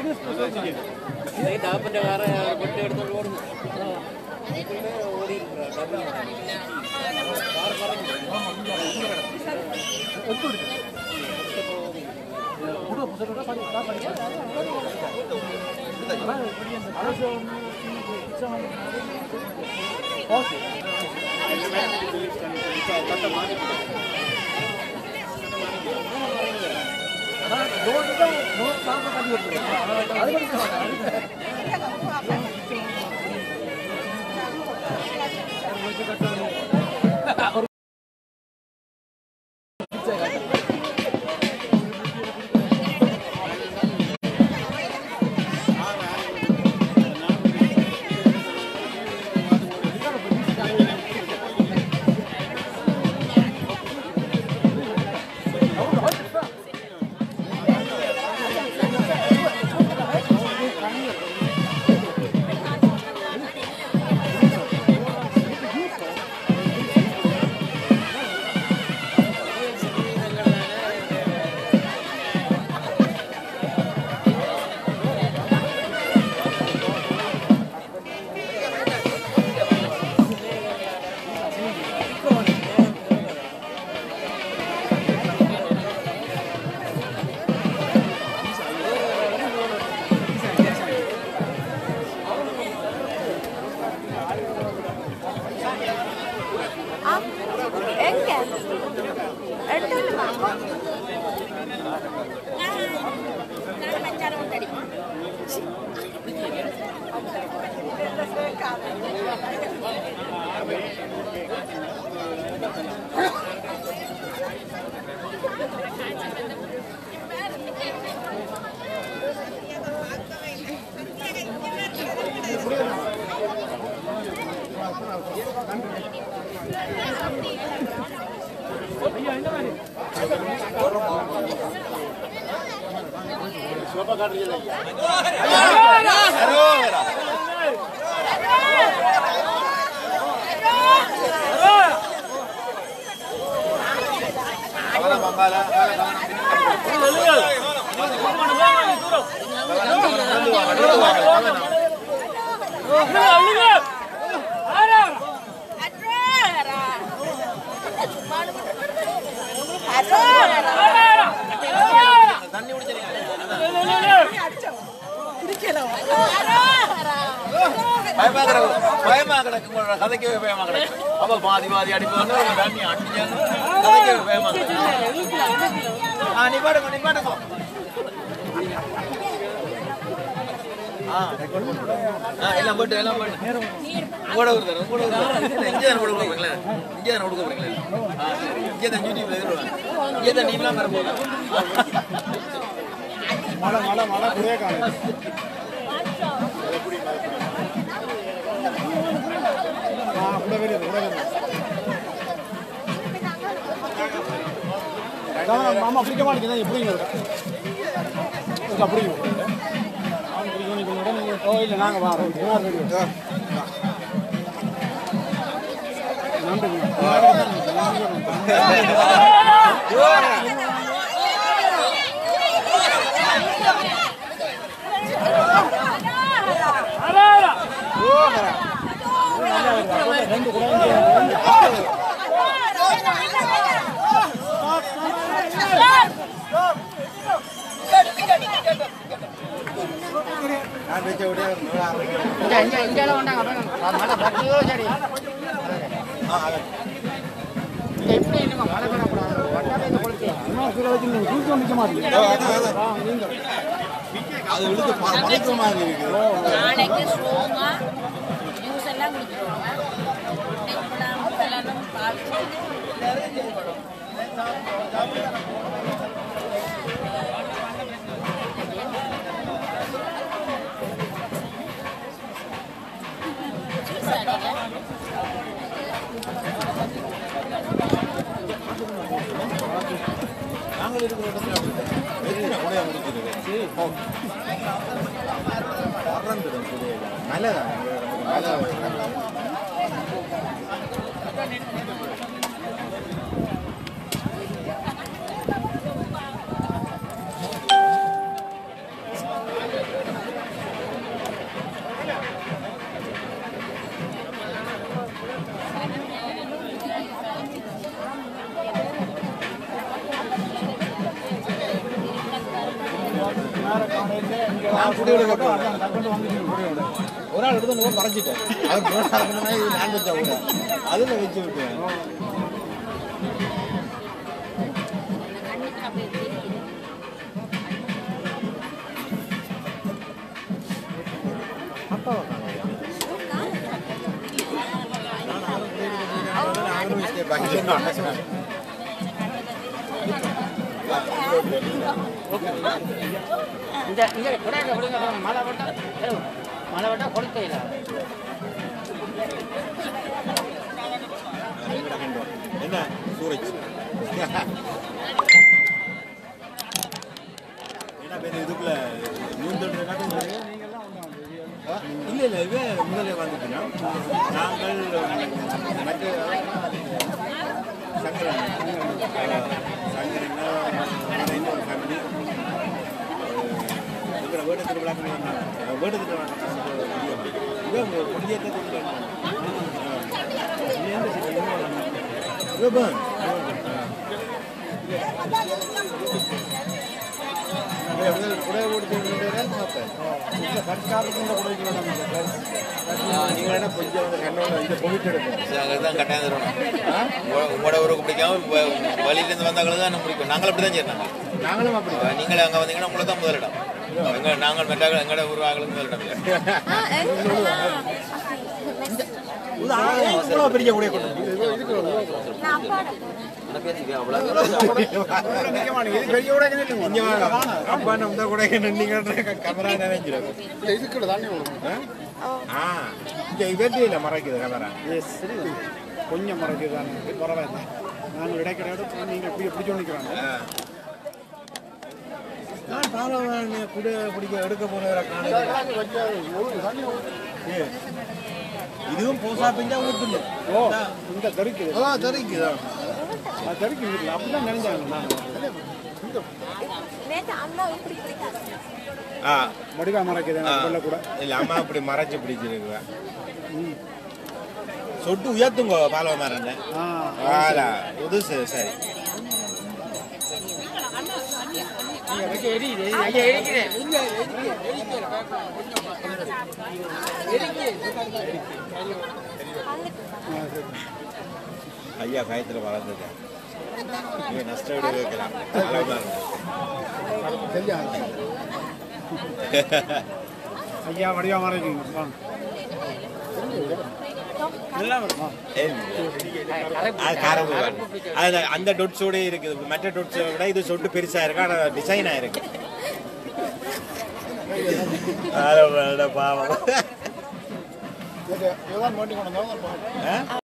ഡാപ്പിന്റെ car പെട്ടി എടുത്തോണ്ട് ഓടുന്നു ഓടി ഡബിൾ കാർ പറഞ്ഞു ആ എങ്ക എടുത്തോണ്ട് വാ பயமா கிடக்கும் பயமா கிடக்கும் கதைக்கவே பயமா கிடக்கும் அப்ப பாதி பாதி அடிப்பாங்க தண்ணி அடிச்சாங்க கதைக்கவே பயமா கிடக்கும் ஆ நிப்பாடுங்க நிப்பாடுங்க ஆ ஆ, எல்லாம் போட்டு எல்லாம் போட்டு கூட கொடுத்தாரு கூட கொடுத்தாரு இங்கே தான் கொடுக்க போறீங்களா இங்கே தான் கொடுக்க போறீங்களா ஆ, இங்கே தான் யூடியூப்ல எதிர்வாங்க இங்கே தான் நீங்களாம் வர போதும் மழை மழை மழை புரிய காணும் ஆ கூட வருது கூட வருது அதான் மாமா பிடிக்க மாட்டேங்குது எப்படிங்க இருக்கா பிடிக்கும் அவன் பிடிக்கும் நீங்கள் கூட நீங்கள் ஓ இல்லை நாங்கள் வரோம் தூக்கம் நிற்க மாட்டேங்குது அது விழுந்து மறைக்கிற மாதிரி இருக்குது நாளைக்கு ஸ்ட்ராங்கா ஜூஸ் எல்லாம் குடிச்சிருவாங்க இன்னைக்கு எல்லாரும் பால் நாங்கள் இருக்கிற இடத்துல எத்தனை உடைய முடிக்கிறது வர்றந்துடும் நல்லதா யாரை காணையில இங்கே குடியோட அதான் டக்குன்னு வந்துட்டு குடியோட ஒரு நாள் எடுத்து வந்து மறைச்சிட்டேன் அவர் போன நடக்கணும்னா இது நான் வச்சா கூட அதில் வச்சு விட்டேன் அவரும் மிஸ்டேக் பாக்கி இந்த இந்த கொடையில விடுங்க மழை விட்டா மழை விட்டா கொடுக்கையில என்ன சூரஜ் என்ன பேர் இதுக்குள்ள நூந்தொன்று காட்டு இல்லை இல்லை இவன் முதல்ல வந்துச்சுன்னா நாங்கள் மற்ற சங்கரன் சங்கரன்னா இன்னொரு ஃபேமிலி இருக்கிற வீட்டு திருவிழாக்கள் வந்தாங்க வீட்டு திருவிழா இவன் கொடியேற்றத்துக்கு இவன் குடைய ஓடிச்சு பார்ப்பேன் இந்த கற்காலத்துல குடிக்கிறோம் நீங்கள் என்ன கொஞ்சம் வந்து கண்ணோட இந்த பொமிட் எடுக்கும் அங்கதான் கட்டாயம் தருவோம் உங்களோட ஊருக்கு பிடிக்காம வ- வழியிலேருந்து வந்தவங்களுக்கு தான் பிடிக்கும் நாங்கள் அப்படி தான் செய்யணும் நாங்களும் அப்படி நீங்கள் அங்கே வந்தீங்கன்னா உங்களை தான் முதலிடம் எங்க நாங்கள் மெட்டாக எங்களோட ஊர் ஆகளுக்கு முதலிடம் இல்லை இவ்வளோ பெரிய குடைய கொண்டு பெரிய உடைக்கு இங்க வாங்க அப்பா நம்ம கூட நின்னீங்க கேமரா நினைஞ்சிடும் இதுக்குள்ள தானே வரும் ஆ இங்க இவர்ட்டியில மறைக்குது கேமரா எஸ் சரி கொஞ்சம் மறைக்குதானே பரவாயில்ல நாங்கள் இடைக்கிடையோட நீங்கள் இப்படி பிடிச்சு நிற்கிறாங்க நான் பாலவான குட பிடிக்க எடுக்க போனவரை காணல இதுவும் போசா பெஞ்சா ஊத்துங்க ஓ இந்த தெருக்கு ஓ தெரிக்குதா அது தெருக்கு இல்லை அப்படிதான் நினைஞ்சாங்க நாங்கள் நேற்று அம்மா இப்படி பிடிக்காது ஆ வடிவா மறைக்குது சொல்ல கூட இல்ல அம்மா அப்படி மறைச்சு பிடிச்சிருக்குவா சொட்டு உயர்த்துங்க பாலவ மரம் ஆ ஆலா புதுசு சரி ஐயா பயத்துல வளர்ந்தது இவன் நஷ்ட வீடு வைக்கலாம் பாலவ மரம் சரியா ஐயா வடிவா மறைக்குங்க வாங்க நல்லா வருமா அது காரம்பு வேணும். அது அந்த டொட்ஸோட இருக்குது மற்ற டொட்ஸை விட இது சொட்டு பெருசா இருக்கு ஆனா டிசைனா இருக்கு பாவம் இதுதான் மாட்டி கொண்டு வந்தோம் ஆ?